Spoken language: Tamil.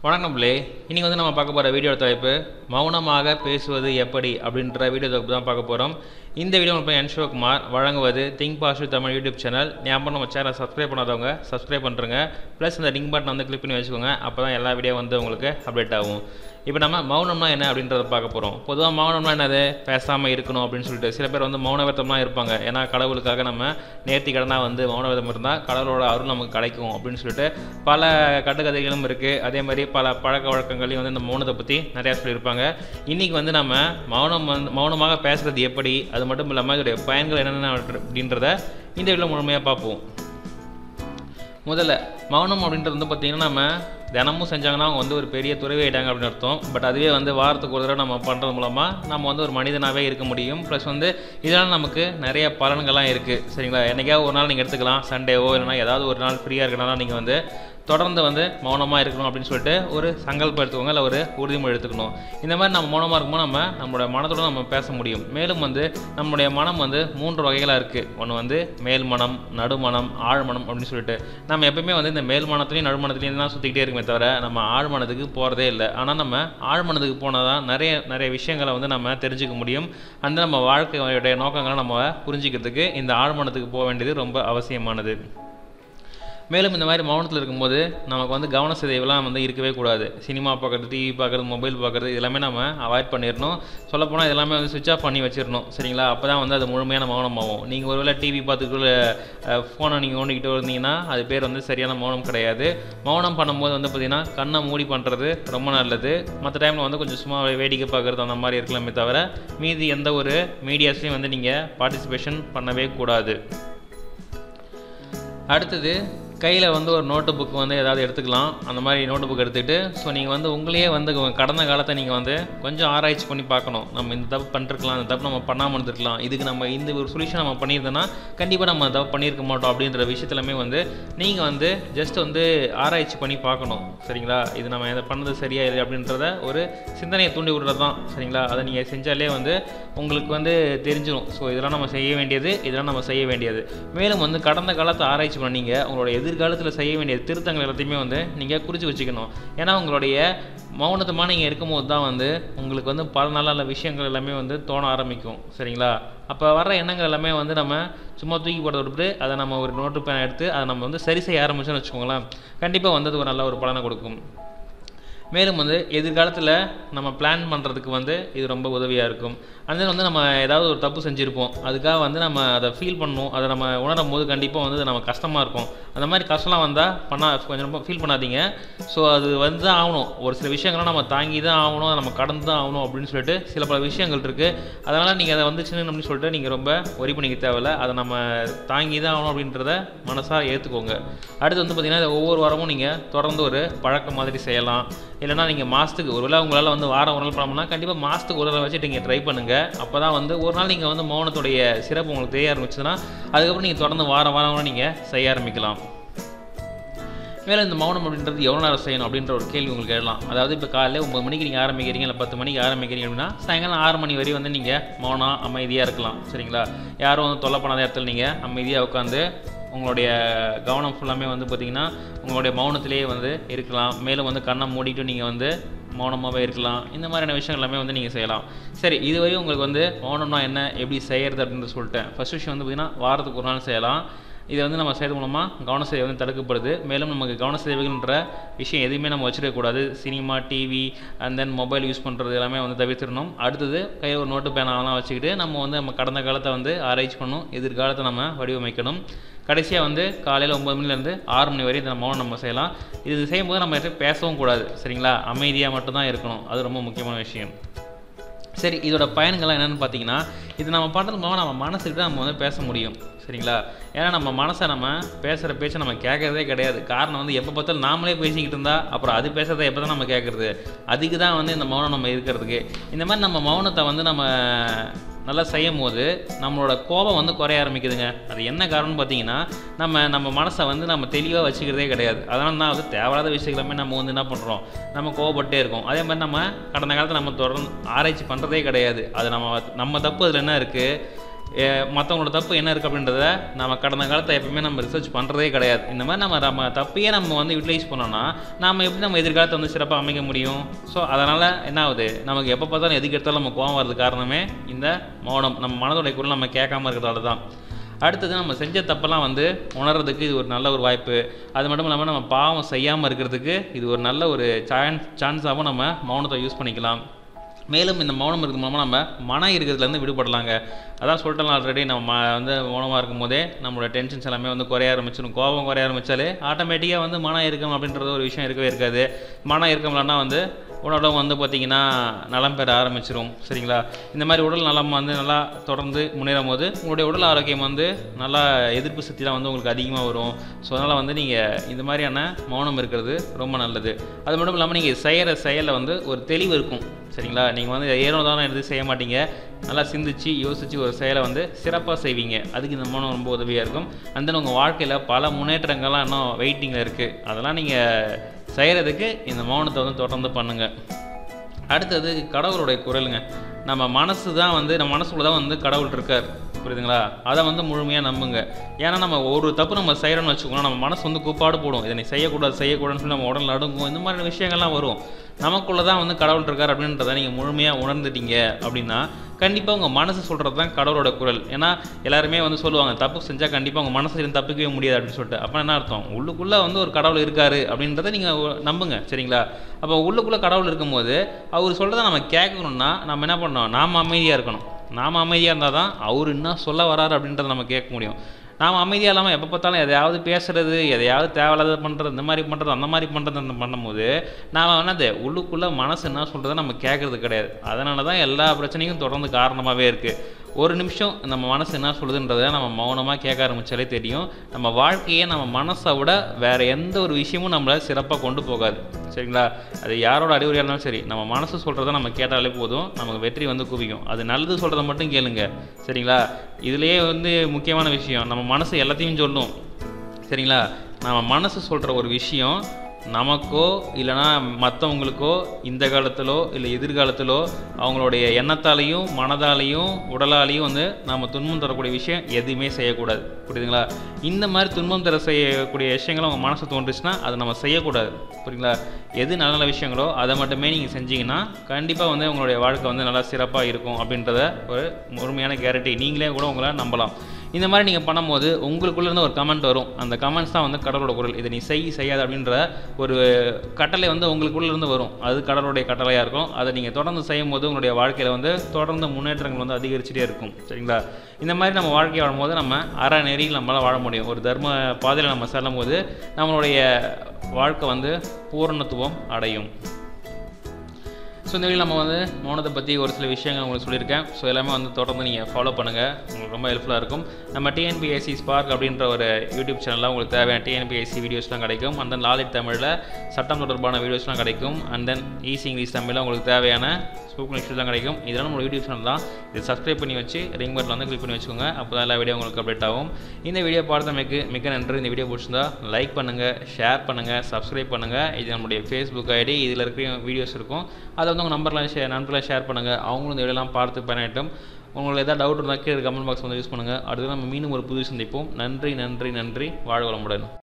வணக்கம் பிள்ளை இன்றைக்கி வந்து நம்ம பார்க்க போகிற வீடியோ தலைப்பு மௌனமாக பேசுவது எப்படி அப்படின்ற வீடியோ தொகுப்பு தான் பார்க்க போகிறோம் இந்த வீடியோ நம்ம என் சிவகுமார் வழங்குவது think positive Tamil YouTube channel ஞாபகம் நம்ம சேனலை சப்ஸ்கிரைப் பண்ணாதவங்க சப்ஸ்கிரைப் பண்ணுறங்க ப்ளஸ் இந்த லிங்க் பட்டன் வந்து கிளிக் பண்ணி வச்சுக்கோங்க அப்போ தான் எல்லா வீடியோ வந்து உங்களுக்கு அப்டேட் ஆகும் இப்போ நம்ம மௌனம்னா என்ன அப்படின்றத பார்க்க போகிறோம் பொதுவாக மௌனம்னா என்னது பேசாமல் இருக்கணும் அப்படின்னு சொல்லிட்டு சில பேர் வந்து மௌன விரதம்லாம் இருப்பாங்க ஏன்னா கடவுளுக்காக நம்ம நேர்த்தி கடனாக வந்து மௌன விரதம் இருந்தால் கடவுளோட அருள் நமக்கு கிடைக்கும் அப்படின்னு சொல்லிட்டு பல கட்டுக்கதைகளும் இருக்குது அதே மாதிரி பல பழக்க வழக்கங்களையும் வந்து இந்த மௌனத்தை பற்றி நிறையா சொல்லியிருப்பாங்க இன்றைக்கி வந்து நம்ம மௌனம் வந்து மௌனமாக பேசுகிறது எப்படி அது மட்டும் இல்லாமல் இதோடைய பயன்கள் என்னென்ன அப்படின்றத இந்த வீடியோ முழுமையாக பார்ப்போம் முதல்ல மௌனம் அப்படின்றது வந்து பார்த்திங்கன்னா நம்ம தினமும் செஞ்சாங்கன்னா அவங்க வந்து ஒரு பெரிய துறவி ஆகிட்டாங்க அப்படின்னு அர்த்தம் பட் அதுவே வந்து வாரத்துக்கு ஒரு தடவை நம்ம பண்ணுறது மூலமாக நம்ம வந்து ஒரு மனிதனாகவே இருக்க முடியும் ப்ளஸ் வந்து இதனால் நமக்கு நிறைய பலன்கள்லாம் இருக்குது சரிங்களா என்றைக்காவது ஒரு நாள் நீங்கள் எடுத்துக்கலாம் சண்டேவோ இல்லைனா ஏதாவது ஒரு நாள் ஃப்ரீயாக இருக்கனால நீங்கள் வந்து தொடர்ந்து வந்து மௌனமாக இருக்கணும் அப்படின்னு சொல்லிட்டு ஒரு சங்கல்பம் எடுத்துக்கோங்க இல்லை ஒரு உறுதிமொழி எடுத்துக்கணும் இந்த மாதிரி நம்ம மௌனமாக இருக்கும்போது நம்ம நம்மளோட மனத்தோட நம்ம பேச முடியும் மேலும் வந்து நம்மளுடைய மனம் வந்து மூன்று வகைகளாக இருக்குது ஒன்று வந்து மேல் மனம் நடுமனம் ஆழ்மனம் அப்படின்னு சொல்லிட்டு நம்ம எப்பயுமே வந்து இந்த மேல் மனத்துலையும் நடுமனத்துலையும் தான் சுற்றிக்கிட்டே இருக்குமே தவிர நம்ம ஆழ்மனத்துக்கு போகிறதே இல்லை ஆனால் நம்ம ஆழ்மனத்துக்கு போனால் தான் நிறைய நிறைய விஷயங்களை வந்து நம்ம தெரிஞ்சுக்க முடியும் அந்த நம்ம வாழ்க்கையுடைய நோக்கங்களை நம்ம புரிஞ்சிக்கிறதுக்கு இந்த ஆழ்மனத்துக்கு போக வேண்டியது ரொம்ப அவசியமானது மேலும் இந்த மாதிரி மௌனத்தில் இருக்கும்போது நமக்கு வந்து கவன சிதைவுலாம் வந்து இருக்கவே கூடாது சினிமா பார்க்குறது டிவி பார்க்குறது மொபைல் பார்க்குறது எல்லாமே நம்ம அவாய்ட் பண்ணிடணும் சொல்லப்போனால் இதெல்லாமே வந்து சுவிட்ச் ஆஃப் பண்ணி வச்சிடணும் சரிங்களா அப்போ தான் வந்து அது முழுமையான மௌனமாகும் நீங்கள் ஒருவேளை டிவி பார்த்துக்குள்ள ஃபோனை நீங்கள் ஓண்டிக்கிட்டு இருந்தீங்கன்னா அது பேர் வந்து சரியான மௌனம் கிடையாது மௌனம் பண்ணும்போது வந்து பார்த்திங்கன்னா கண்ணை மூடி பண்ணுறது ரொம்ப நல்லது மற்ற டைமில் வந்து கொஞ்சம் சும்மா வேடிக்கை பார்க்குறது அந்த மாதிரி இருக்கலாமே தவிர மீதி எந்த ஒரு மீடியாஸ்லையும் வந்து நீங்கள் பார்ட்டிசிபேஷன் பண்ணவே கூடாது அடுத்தது கையில் வந்து ஒரு நோட்டு புக் வந்து ஏதாவது எடுத்துக்கலாம் அந்த மாதிரி நோட்டு புக் எடுத்துகிட்டு ஸோ நீங்கள் வந்து உங்களையே வந்து கடந்த காலத்தை நீங்கள் வந்து கொஞ்சம் ஆராய்ச்சி பண்ணி பார்க்கணும் நம்ம இந்த தப்பு பண்ணிருக்கலாம் இந்த தப்பு நம்ம பண்ணாமல் இருந்திருக்கலாம் இதுக்கு நம்ம இந்த ஒரு சொல்யூஷன் நம்ம பண்ணியிருந்தோன்னா கண்டிப்பாக நம்ம தப்பு பண்ணியிருக்க மாட்டோம் அப்படின்ற விஷயத்துலமே வந்து நீங்கள் வந்து ஜஸ்ட் வந்து ஆராய்ச்சி பண்ணி பார்க்கணும் சரிங்களா இது நம்ம இதை பண்ணது சரியா இல்லை அப்படின்றத ஒரு சிந்தனையை தூண்டி விடுறது தான் சரிங்களா அதை நீங்கள் செஞ்சாலே வந்து உங்களுக்கு வந்து தெரிஞ்சிடும் ஸோ இதெல்லாம் நம்ம செய்ய வேண்டியது இதெல்லாம் நம்ம செய்ய வேண்டியது மேலும் வந்து கடந்த காலத்தை ஆராய்ச்சி பண்ணீங்க உங்களோட எதிர்காலத்தில் செய்ய வேண்டிய திருத்தங்கள் எல்லாத்தையுமே வந்து நீங்கள் குறித்து வச்சுக்கணும் ஏன்னா உங்களுடைய மௌனத்தமாக நீங்கள் இருக்கும்போது தான் வந்து உங்களுக்கு வந்து பல நல்ல நல்ல விஷயங்கள் எல்லாமே வந்து தோண ஆரம்பிக்கும் சரிங்களா அப்போ வர எண்ணங்கள் எல்லாமே வந்து நம்ம சும்மா தூக்கி போடுறத விட்டு அதை நம்ம ஒரு நோட்டு பேன் எடுத்து அதை நம்ம வந்து சரி செய்ய ஆரம்பிச்சோன்னு வச்சுக்கோங்களேன் கண்டிப்பாக வந்து அது ஒரு நல்ல ஒரு பலனை கொடுக்கும் மேலும் வந்து எதிர்காலத்தில் நம்ம பிளான் பண்ணுறதுக்கு வந்து இது ரொம்ப உதவியாக இருக்கும் அந்த வந்து நம்ம ஏதாவது ஒரு தப்பு செஞ்சுருப்போம் அதுக்காக வந்து நம்ம அதை ஃபீல் பண்ணணும் அதை நம்ம உணரும் போது கண்டிப்பாக வந்து நம்ம கஷ்டமாக இருக்கும் அந்த மாதிரி கஷ்டம்லாம் வந்தால் பண்ணா கொஞ்சம் ரொம்ப ஃபீல் பண்ணாதீங்க ஸோ அது வந்து தான் ஆகணும் ஒரு சில விஷயங்கள்லாம் நம்ம தாங்கி தான் ஆகணும் அதை நம்ம கடந்து தான் ஆகணும் அப்படின்னு சொல்லிட்டு சில பல விஷயங்கள் இருக்குது அதனால் நீங்கள் அதை வந்துச்சுன்னு அப்படின்னு சொல்லிட்டு நீங்கள் ரொம்ப ஒரி பண்ணிக்க தேவையில்ல அதை நம்ம தாங்கி தான் ஆகணும் அப்படின்றத மனசாக ஏற்றுக்கோங்க அடுத்து வந்து பார்த்திங்கன்னா இதை ஒவ்வொரு வாரமும் நீங்கள் தொடர்ந்து ஒரு பழக்கம் மாதிரி செய்யலாம் இல்லைனா நீங்கள் மாதத்துக்கு ஒரு வேளை உங்களால் வந்து வாரம் ஒரு நாள் பண்ணணும்னா கண்டிப்பாக மாதத்துக்கு ஒரு தடவை வச்சுட்டு நீங்கள் ட்ரை பண்ணுங்கள் அப்போ தான் வந்து ஒரு நாள் நீங்கள் வந்து மௌனத்துடைய சிறப்பு உங்களுக்கு தெரிய ஆரம்பிச்சதுன்னா அதுக்கப்புறம் நீங்கள் தொடர்ந்து வாரம் வாரம் கூட நீங்கள் செய்ய ஆரம்பிக்கலாம் மேலே இந்த மௌனம் அப்படின்றது எவ்வளோ நேரம் செய்யணும் அப்படின்ற ஒரு கேள்வி உங்களுக்கு எழலாம் அதாவது இப்போ காலையில் ஒம்பது மணிக்கு நீங்கள் ஆரம்பிக்கிறீங்க இல்லை பத்து மணிக்கு ஆரம்பிக்கிறீங்க அப்படின்னா சாயங்காலம் ஆறு மணி வரை வந்து நீங்கள் மௌனம் அமைதியாக இருக்கலாம் சரிங்களா யாரும் வந்து தொல்லை பண்ணாத இடத்துல நீங்கள் அமைதியாக உட்காந்து உங்களுடைய கவனம் ஃபுல்லாமே வந்து பார்த்திங்கன்னா உங்களுடைய மௌனத்திலேயே வந்து இருக்கலாம் மேலும் வந்து கண்ணை மூடிட்டு நீங்கள் வந்து மௌனமாகவே இருக்கலாம் இந்த மாதிரியான விஷயங்கள் எல்லாமே வந்து நீங்கள் செய்யலாம் சரி இதுவரையும் உங்களுக்கு வந்து மௌனம்னா என்ன எப்படி செய்கிறது அப்படின்னு சொல்லிட்டேன் ஃபஸ்ட் விஷயம் வந்து பார்த்திங்கன்னா வாரத்துக்கு ஒரு நாள் செய்யலாம் இதை வந்து நம்ம செய்கிறது மூலமாக கவன சிதைவு வந்து தடுக்கப்படுது மேலும் நமக்கு கவன சிதைவுகள்ன்ற விஷயம் எதுவுமே நம்ம வச்சுருக்கக்கூடாது cinema TV and then mobile use பண்ணுறது எல்லாமே வந்து தவிர்த்திடணும் அடுத்தது கையில் ஒரு நோட்டு பேனாலாம் வச்சுக்கிட்டு நம்ம வந்து நம்ம கடந்த காலத்தை வந்து ஆராய்ச்சி பண்ணணும் எதிர்காலத்தை நம்ம வடிவமைக்கணும் கடைசியாக வந்து காலையில் ஒம்பது மணிலேருந்து ஆறு மணி வரை இந்த மௌனம் நம்ம செய்யலாம் இது செய்யும்போது நம்ம எதுவும் பேசவும் கூடாது சரிங்களா அமைதியாக மட்டும்தான் இருக்கணும் அது ரொம்ப முக்கியமான விஷயம் சரி இதோட பயன்கள்லாம் என்னென்னு பார்த்தீங்கன்னா இது நம்ம பண்ணுறது மூலம் நம்ம மனசுக்கிட்ட நம்ம வந்து பேச முடியும் சரிங்களா ஏன்னா நம்ம மனசை நம்ம பேசுகிற பேச்சை நம்ம கேட்குறதே கிடையாது காரணம் வந்து எப்போ பார்த்தாலும் நாமளே பேசிக்கிட்டு இருந்தால் அப்புறம் அது பேசுகிறத எப்போ தான் நம்ம கேட்குறது அதுக்கு தான் வந்து இந்த மௌனம் நம்ம இருக்கிறதுக்கு இந்த மாதிரி நம்ம மௌனத்தை வந்து நம்ம நல்லா செய்யும் போது நம்மளோட கோபம் வந்து குறைய ஆரம்பிக்குதுங்க அது என்ன காரணம்னு பார்த்தீங்கன்னா நம்ம நம்ம மனசை வந்து நம்ம தெளிவாக வச்சுக்கிறதே கிடையாது அதனால தான் வந்து தேவையில்லாத விஷயங்களுமே நம்ம வந்து என்ன பண்ணுறோம் நம்ம கோவப்பட்டே இருக்கோம் அதே மாதிரி நம்ம கடந்த காலத்தில் நம்ம தொடர்ந்து ஆராய்ச்சி பண்ணுறதே கிடையாது அது நம்ம நம்ம தப்பு அதில் என்ன இருக்குது மற்றவங்களோட தப்பு என்ன இருக்குது அப்படின்றத நம்ம கடந்த காலத்தை எப்பவுமே நம்ம ரிசர்ச் பண்ணுறதே கிடையாது இந்த மாதிரி நம்ம நம்ம தப்பையே நம்ம வந்து யூட்டிலைஸ் பண்ணோம்னா நம்ம எப்படி நம்ம எதிர்காலத்தை வந்து சிறப்பாக அமைக்க முடியும் ஸோ அதனால் என்ன ஆகுது நமக்கு எப்போ பார்த்தாலும் எதுக்கு எடுத்தாலும் நம்ம கோவம் வர்றது காரணமே இந்த மௌனம் நம்ம மனதோடைய குரல் நம்ம கேட்காம இருக்கிறதால தான் அடுத்தது நம்ம செஞ்ச தப்பெல்லாம் வந்து உணர்றதுக்கு இது ஒரு நல்ல ஒரு வாய்ப்பு அது மட்டும் இல்லாமல் நம்ம பாவம் செய்யாமல் இருக்கிறதுக்கு இது ஒரு நல்ல ஒரு சான்ஸ் சான்ஸாகவும் நம்ம மௌனத்தை யூஸ் பண்ணிக்கலாம் மேலும் இந்த மௌனம் இருக்கிறது மூலமாக நம்ம மன இருக்கிறதுலேருந்து விடுபடலாங்க அதான் சொல்லிட்டோம் ஆல்ரெடி நம்ம ம- வந்து மௌனமாக இருக்கும் போதே நம்மளோட டென்ஷன்ஸ் எல்லாமே வந்து குறைய ஆரம்பிச்சிடும் கோபம் குறைய ஆரம்பித்தாலே ஆட்டோமேட்டிக்காக வந்து மன இறுக்கம் அப்படின்றது ஒரு விஷயம் இருக்கவே இருக்காது மன இறுக்கம்லன்னா வந்து உடலும் வந்து பார்த்திங்கன்னா நலம் பெற ஆரம்பிச்சிரும் சரிங்களா இந்த மாதிரி உடல் நலம் வந்து நல்லா தொடர்ந்து முன்னேறும் போது உங்களுடைய உடல் ஆரோக்கியம் வந்து நல்லா எதிர்ப்பு சக்திலாம் வந்து உங்களுக்கு அதிகமாக வரும் ஸோ அதனால் வந்து நீங்கள் இந்த மாதிரியான மௌனம் இருக்கிறது ரொம்ப நல்லது அது மட்டும் இல்லாமல் நீங்கள் செய்கிற செயலில் வந்து ஒரு தெளிவு இருக்கும் சரிங்களா நீங்கள் வந்து ஏனோ தானோ எடுத்து செய்ய மாட்டீங்க நல்லா சிந்திச்சு யோசித்து ஒரு செயலை வந்து சிறப்பாக செய்வீங்க அதுக்கு இந்த மௌனம் ரொம்ப உதவியாக இருக்கும் அந்த தென் உங்கள் வாழ்க்கையில் பல முன்னேற்றங்கள்லாம் இன்னும் வெயிட்டிங்கில் இருக்குது அதெல்லாம் நீங்கள் செய்கிறதுக்கு இந்த மௌனத்தை வந்து தொடர்ந்து பண்ணுங்கள் அடுத்தது கடவுளுடைய குரலுங்க நம்ம மனசு தான் வந்து நம்ம மனசுக்குள்ள தான் வந்து கடவுள் இருக்கார் புரியுதுங்களா அதை வந்து முழுமையாக நம்புங்க ஏன்னா நம்ம ஒரு தப்பு நம்ம செய்கிறோம்னு வச்சுக்கோங்களேன் நம்ம மனசு வந்து கூப்பாடு போடும் இதை நீ செய்யக்கூடாது செய்யக்கூடாதுன்னு சொல்லி நம்ம உடல் நடுங்கும் இந்த மாதிரி விஷயங்கள்லாம் வரும் நமக்குள்ள தான் வந்து கடவுள் இருக்கார் அப்படின்றத நீங்கள் முழுமையாக உணர்ந்துட்டீங்க அப்படின்னா கண்டிப்பாக உங்கள் மனசு சொல்கிறது தான் கடவுளோட குரல் ஏன்னா எல்லாருமே வந்து சொல்லுவாங்க தப்பு செஞ்சால் கண்டிப்பாக உங்கள் மனசு இருந்து தப்பிக்கவே முடியாது அப்படின்னு சொல்லிட்டு அப்போ என்ன அர்த்தம் உள்ளுக்குள்ளே வந்து ஒரு கடவுள் இருக்காரு அப்படின்றத நீங்கள் நம்புங்க சரிங்களா அப்போ உள்ளுக்குள்ளே கடவுள் இருக்கும்போது அவர் சொல்கிறத நம்ம கேட்கணும்னா நம்ம என்ன பண்ணணும் நாம் அமைதியாக இருக்கணும் நாம் அமைதியாக இருந்தால் தான் அவர் என்ன சொல்ல வராரு அப்படின்றத நம்ம கேட்க முடியும் நாம் அமைதியாக இல்லாமல் எப்போ பார்த்தாலும் எதையாவது பேசுறது எதையாவது தேவையில்லாத பண்ணுறது இந்த மாதிரி பண்ணுறது அந்த மாதிரி பண்ணுறது பண்ணும்போது நாம் என்னது உள்ளுக்குள்ளே மனசு என்ன சொல்கிறத நம்ம கேட்குறது கிடையாது அதனால தான் எல்லா பிரச்சனைக்கும் தொடர்ந்து காரணமாகவே இருக்குது ஒரு நிமிஷம் நம்ம மனசு என்ன சொல்லுதுன்றதை நம்ம மௌனமாக கேட்க ஆரம்பித்தாலே தெரியும் நம்ம வாழ்க்கையை நம்ம மனசை விட வேறு எந்த ஒரு விஷயமும் நம்மளை சிறப்பாக கொண்டு போகாது சரிங்களா அது யாரோட அறிவுரையாக இருந்தாலும் சரி நம்ம மனசு சொல்கிறத நம்ம கேட்டாலே போதும் நமக்கு வெற்றி வந்து குவிக்கும் அது நல்லது சொல்கிறத மட்டும் கேளுங்க சரிங்களா இதுலேயே வந்து முக்கியமான விஷயம் நம்ம மனசு எல்லாத்தையும் சொல்லும் சரிங்களா நம்ம மனசு சொல்கிற ஒரு விஷயம் நமக்கோ இல்லைனா மற்றவங்களுக்கோ இந்த காலத்திலோ இல்லை எதிர்காலத்திலோ அவங்களுடைய எண்ணத்தாலையும் மனதாலையும் உடலாலையும் வந்து நம்ம துன்பம் தரக்கூடிய விஷயம் எதுவுமே செய்யக்கூடாது புரியுதுங்களா இந்த மாதிரி துன்பம் தர செய்யக்கூடிய விஷயங்கள் அவங்க மனசு தோன்றுச்சுன்னா அதை நம்ம செய்யக்கூடாது புரியுங்களா எது நல்ல நல்ல விஷயங்களோ அதை மட்டுமே நீங்கள் செஞ்சீங்கன்னா கண்டிப்பாக வந்து உங்களுடைய வாழ்க்கை வந்து நல்லா சிறப்பாக இருக்கும் அப்படின்றத ஒரு முழுமையான கேரண்டி நீங்களே கூட உங்களை நம்பலாம் இந்த மாதிரி நீங்கள் பண்ணும்போது உங்களுக்குள்ள இருந்து ஒரு கமெண்ட் வரும் அந்த கமெண்ட்ஸ் தான் வந்து கடவுளோட குரல் இதை நீ செய் செய்யாது அப்படின்ற ஒரு கட்டளை வந்து உங்களுக்குள்ள இருந்து வரும் அது கடவுளுடைய கட்டளையாக இருக்கும் அதை நீங்கள் தொடர்ந்து செய்யும் போது உங்களுடைய வாழ்க்கையில் வந்து தொடர்ந்து முன்னேற்றங்கள் வந்து அதிகரிச்சுட்டே இருக்கும் சரிங்களா இந்த மாதிரி நம்ம வாழ்க்கை வாழும்போது நம்ம அற நெறியில் நம்மளால் வாழ முடியும் ஒரு தர்ம பாதையில் நம்ம செல்லும் போது நம்மளுடைய வாழ்க்கை வந்து பூரணத்துவம் அடையும் ஸோ இந்த வீடியோ நம்ம வந்து மௌனத்தை பற்றி ஒரு சில விஷயங்கள் உங்களுக்கு சொல்லியிருக்கேன் ஸோ எல்லாமே வந்து தொடர்ந்து நீங்கள் ஃபாலோ பண்ணுங்கள் உங்களுக்கு ரொம்ப ஹெல்ப்ஃபுல்லாக இருக்கும் நம்ம டிஎன்பிஎஸ்சி ஸ்பார்க் அப்படின்ற ஒரு யூடியூப் சேனலில் உங்களுக்கு தேவையான டிஎன்பிஎஸ்சி வீடியோஸ்லாம் கிடைக்கும் அண்ட் தென் லாலிட் தமிழில் சட்டம் தொடர்பான வீடியோஸ்லாம் கிடைக்கும் அண்ட் தென் ஈஸி இங்கிலீஷ் தமிழில் உங்களுக்கு தேவையான ஸ்போக்கன் இஷ்யூஸ்லாம் கிடைக்கும் இதெல்லாம் நம்ம யூடியூப் சேனல் தான் இது சப்ஸ்கிரைப் பண்ணி வச்சு ரிங் பட்டில் வந்து கிளிக் பண்ணி வச்சுக்கோங்க அப்போ தான் எல்லா வீடியோ உங்களுக்கு அப்டேட் ஆகும் இந்த வீடியோ பார்த்தமைக்கு மிக்க நன்றி இந்த வீடியோ பிடிச்சிருந்தா லைக் பண்ணுங்கள் ஷேர் பண்ணுங்கள் சப்ஸ்கிரைப் பண்ணுங்கள் இது நம்மளுடைய ஃபேஸ்புக் ஐடி இதில் இருக்கிற வீடியோஸ் இருக்கும் அதை வந்து உங்கள் நம்பர்லாம் ஷே நண்பர்லாம் ஷேர் பண்ணுங்கள் அவங்களும் இந்த வீடியோலாம் பார்த்து பயனட்டும் உங்களுக்கு எதாவது டவுட் இருந்தால் கீழே கமெண்ட் பாக்ஸ் வந்து யூஸ் பண்ணுங்கள் அடுத்து நம்ம மீண்டும் ஒரு புது சந்திப்போம் நன்றி நன்றி நன்றி வாழ் வளமுடன்